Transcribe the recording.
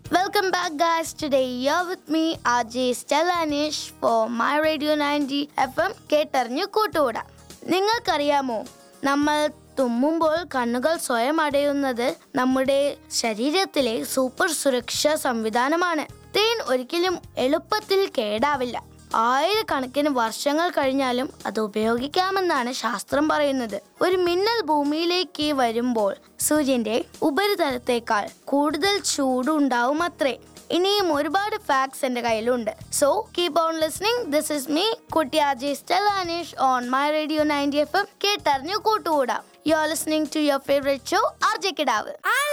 Welcome back, guys. Today you're with me, RJ Stellanish, for My Radio 90 FM കേട്ടറിഞ്ഞു കൂട്ടുകൂടാം നിങ്ങൾക്കറിയാമോ നമ്മൾ തുമ്മുമ്പോൾ കണ്ണുകൾ സ്വയം അടയുന്നത് നമ്മുടെ ശരീരത്തിലെ സൂപ്പർ സുരക്ഷാ സംവിധാനമാണ് തേൻ ഒരിക്കലും എളുപ്പത്തിൽ കേടാവില്ല ആയിരക്കണക്കിന് വർഷങ്ങൾ കഴിഞ്ഞാലും അത് ഉപയോഗിക്കാമെന്നാണ് ശാസ്ത്രം പറയുന്നത് ഒരു മിന്നൽ ഭൂമിയിലേക്ക് വരുമ്പോൾ സൂര്യന്റെ ഉപരിതലത്തേക്കാൾ കൂടുതൽ ചൂടുണ്ടാവും അത്രേ ഇനിയും ഒരുപാട് ഫാക്ട്സ് എന്റെ കയ്യിലുണ്ട് so keep on listening this is me കുട്ടി അജയ് സ്റ്റെലാനിഷ് on my radio ninety F M കേട്ടറിഞ്ഞു കൂട്ടുകൂടാം you are listening to your favourite show R J കിടാവ് ആ